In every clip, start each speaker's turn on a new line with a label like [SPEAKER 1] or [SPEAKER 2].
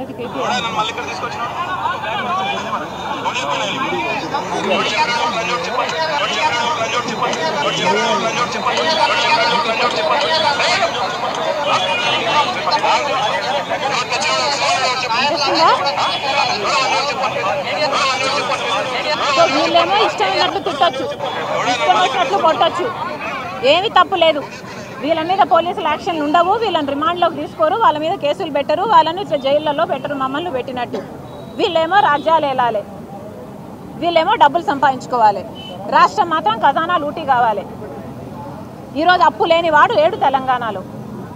[SPEAKER 1] అనేది కేటీఆర్
[SPEAKER 2] నన్ను మళ్ళీ ఇక్కడ తీసుకొచ్చినావు ఎవరు చెప్పినా నీకు? ఎవరు చెప్పినా ఎవరు లంజోడు చెప్పండి. ఎవరు చెప్పినా ఎవరు లంజోడు చెప్పండి. ఎవరు చెప్పినా ఎవరు లంజోడు చెప్పండి. ఎవరు చెప్పినా ఎవరు లంజోడు చెప్పండి. ఏయ్! ఎవరు తెచ్చినాడు? ఎవరు చెప్పండి.
[SPEAKER 1] చెప్పిందా
[SPEAKER 2] ఎవరు లంజోడు చెప్పండి. ఎవరు లంజోడు చెప్పండి.
[SPEAKER 1] సో వీళ్ళేమో ఇష్టం ఉన్నట్లు తిట్టొచ్చు ఇష్టం వచ్చినట్లు కొట్టొచ్చు ఏమీ తప్పు లేదు వీళ్ళ మీద పోలీసులు యాక్షన్లు ఉండవు వీళ్ళని రిమాండ్లోకి తీసుకోరు వాళ్ళ మీద కేసులు పెట్టరు వాళ్ళని ఇట్లా జైళ్ళలో పెట్టరు మమ్మల్ని పెట్టినట్టు వీళ్ళేమో రాజ్యాలు వెళ్ళాలి వీళ్ళేమో డబ్బులు సంపాదించుకోవాలి రాష్ట్రం మాత్రం ఖజానా లూటీ కావాలి ఈరోజు అప్పు లేని వాడు లేడు తెలంగాణలో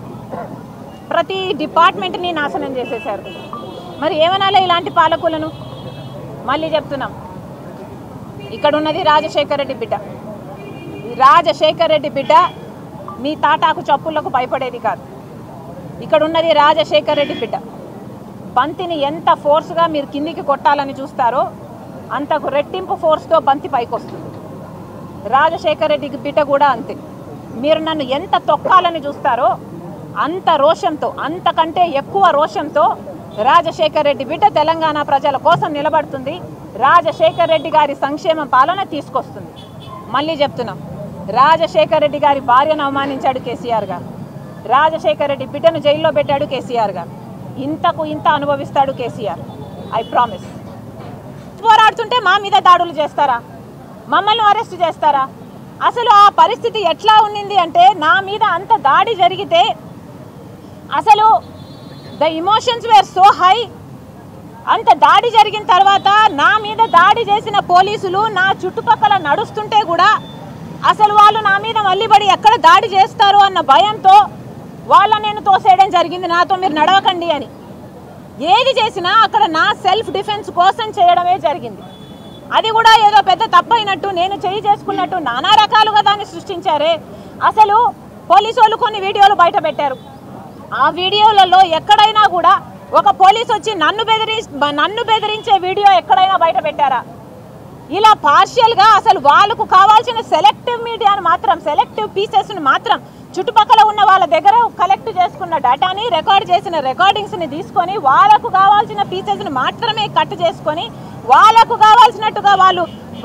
[SPEAKER 1] ప్రతి డిపార్ట్మెంట్ని నాశనం చేసేశారు మరి ఏమనాలి ఇలాంటి పాలకులను మళ్ళీ చెప్తున్నాం ఇక్కడ ఉన్నది రాజశేఖర రెడ్డి బిడ్డ ఈ రాజశేఖర రెడ్డి బిడ్డ మీ తాటాకు చప్పులకు భయపడేది కాదు ఇక్కడ ఉన్నది రాజశేఖర రెడ్డి బిడ్డ బంతిని ఎంత ఫోర్స్గా మీరు కిందికి కొట్టాలని చూస్తారో అంతకు రెట్టింపు ఫోర్స్తో బంతి పైకి వస్తుంది రాజశేఖర రెడ్డికి బిడ్డ కూడా అంతే మీరు నన్ను ఎంత తొక్కాలని చూస్తారో అంత రోషంతో అంతకంటే ఎక్కువ రోషంతో రాజశేఖర రెడ్డి బిడ్డ తెలంగాణ ప్రజల కోసం నిలబడుతుంది రాజశేఖర రెడ్డి గారి సంక్షేమ పాలన తీసుకొస్తుంది మళ్ళీ చెప్తున్నాం రాజశేఖర రెడ్డి గారి భార్యను అవమానించాడు కేసీఆర్ గారు రాజశేఖర రెడ్డి బిడ్డను జైల్లో పెట్టాడు కేసీఆర్ గారు ఇంతకు ఇంత అనుభవిస్తాడు కేసీఆర్ ఐ ప్రామిస్ పోరాడుతుంటే మా మీద దాడులు చేస్తారా మమ్మల్ని అరెస్ట్ చేస్తారా అసలు ఆ పరిస్థితి ఎట్లా ఉండింది అంటే నా మీద అంత దాడి జరిగితే అసలు the emotions were so high అంత దాడి జరిగిన తర్వాత నా మీద దాడి చేసిన పోలీసులు నా చుట్టుపక్కల నడుస్తుంటే కూడా అసలు వాళ్ళు నా మీద మళ్ళీ పడి ఎక్కడ దాడి చేస్తారు అన్న భయంతో వాళ్ళ నేను తోసేయడం జరిగింది నాతో మీరు నడవకండి అని ఏది చేసినా అక్కడ నా సెల్ఫ్ డిఫెన్స్ కోసం చేయడమే జరిగింది అది కూడా ఏదో పెద్ద తప్పైనట్టు నేను చేయి చేసుకున్నట్టు నానా రకాలుగా దాన్ని సృష్టించారే అసలు పోలీసు వాళ్ళు కొన్ని వీడియోలు బయట పెట్టారు ఆ వీడియోలలో ఎక్కడైనా కూడా ఒక పోలీస్ వచ్చి నన్ను బెదిరి నన్ను బెదిరించే వీడియో ఎక్కడైనా బయట పెట్టారా ఇలా పార్షియల్గా అసలు వాళ్ళకు కావాల్సిన సెలెక్టివ్ మీడియాను మాత్రం సెలెక్టివ్ పీసెస్ని మాత్రం చుట్టుపక్కల ఉన్న వాళ్ళ దగ్గర కలెక్ట్ చేసుకున్న డేటాని రికార్డ్ చేసిన రికార్డింగ్స్ని తీసుకొని వాళ్ళకు కావాల్సిన పీసెస్ని మాత్రమే కట్ చేసుకొని వాళ్ళకు కావాల్సినట్టుగా వాళ్ళు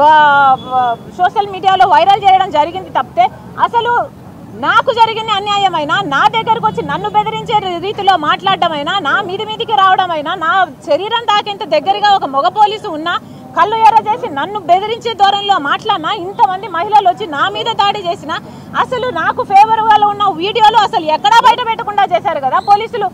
[SPEAKER 1] సోషల్ మీడియాలో వైరల్ చేయడం జరిగింది తప్పితే అసలు నాకు జరిగిన అన్యాయమైనా నా దగ్గరకు వచ్చి నన్ను బెదిరించే రీతిలో మాట్లాడడమైనా నా మీది మీదికి రావడమైనా నా శరీరం దాకేంత దగ్గరగా ఒక మగ పోలీసు ఉన్నా కళ్ళు ఎర్ర చేసి నన్ను బెదిరించే ధోరణిలో మాట్లాడినా ఇంతమంది మహిళలు వచ్చి నా మీద దాడి చేసిన అసలు నాకు ఫేవర్గా ఉన్న వీడియోలు అసలు ఎక్కడా బయట పెట్టకుండా చేశారు కదా పోలీసులు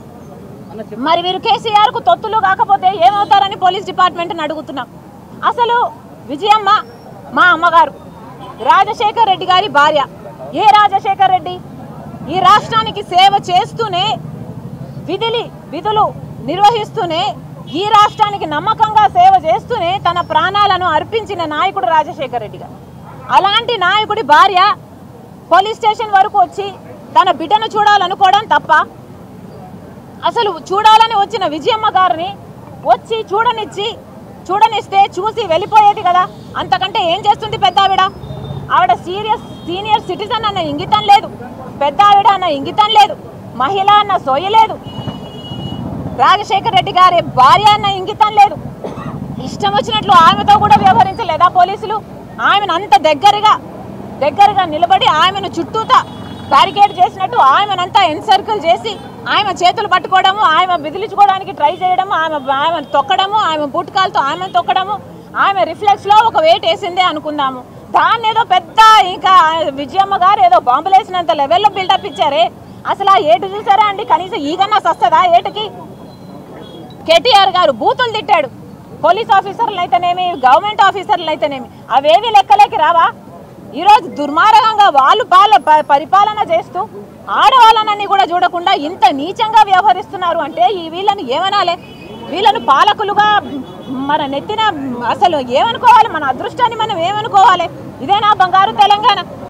[SPEAKER 1] మరి వీరు కేసీఆర్ కు తొత్తులు కాకపోతే ఏమవుతారని పోలీస్ డిపార్ట్మెంట్ని అడుగుతున్నాం అసలు విజయమ్మ మా అమ్మగారు రాజశేఖర్ రెడ్డి గారి భార్య ఏ రాజశేఖర్ రెడ్డి ఈ రాష్ట్రానికి సేవ చేస్తూనే విధులు విధులు నిర్వహిస్తూనే ఈ రాష్ట్రానికి నమ్మకంగా సేవ చేస్తూనే తన ప్రాణాలను అర్పించిన నాయకుడు రాజశేఖర్ రెడ్డి గారు అలాంటి నాయకుడి భార్య పోలీస్ స్టేషన్ వరకు వచ్చి తన బిడ్డను చూడాలనుకోవడం తప్ప అసలు చూడాలని వచ్చిన విజయమ్మ గారిని వచ్చి చూడనిచ్చి చూడనిస్తే చూసి వెళ్ళిపోయేది కదా అంతకంటే ఏం చేస్తుంది పెద్ద ఆవిడ ఆవిడ సీరియస్ సీనియర్ సిటిజన్ అన్న ఇంగితం లేదు పెద్ద ఆవిడ అన్న ఇంగితం లేదు మహిళ అన్న సోయ లేదు రాజశేఖర రెడ్డి గారి భార్య అన్న ఇంగితం లేదు ఇష్టం వచ్చినట్లు ఆమెతో కూడా వ్యవహరించలేదా పోలీసులు ఆమెను అంత దగ్గరగా దగ్గరగా నిలబడి ఆమెను చుట్టూతా బ్యారికేడ్ చేసినట్టు ఆమెనంతా ఎన్సర్కిల్ చేసి ఆమె చేతులు పట్టుకోవడము ఆమె బెదిరించుకోవడానికి ట్రై చేయడము ఆమె ఆమె తొక్కడము ఆమె బుట్కాలతో ఆమె తొక్కడము ఆమె రిఫ్లెక్స్లో ఒక వెయిట్ వేసిందే అనుకుందాము దాన్ని ఏదో పెద్ద ఇంకా విజయమ్మ గారు ఏదో బాంబులు వేసినంత లెవెల్లో బిల్డప్ ఇచ్చారే అసలు ఆ ఏటు చూసారా అండి కనీసం ఈగన్నా సస్తదా ఏటుకి కేటీఆర్ గారు బూతులు తిట్టాడు పోలీస్ ఆఫీసర్లు అయితేనేమి గవర్నమెంట్ ఆఫీసర్లు అయితేనేమి అవేవి లెక్కలేకి రావా ఈరోజు దుర్మార్గంగా వాళ్ళు పాల ప- పరిపాలన చేస్తూ ఆడవాళ్ళనని కూడా చూడకుండా ఇంత నీచంగా వ్యవహరిస్తున్నారు అంటే ఈ వీళ్ళని ఏమనాలి వీళ్ళను పాలకులుగా మన నెత్తిన అసలు ఏమనుకోవాలి మన అదృష్టాన్ని మనం ఏమనుకోవాలి ఇదేనా బంగారు తెలంగాణ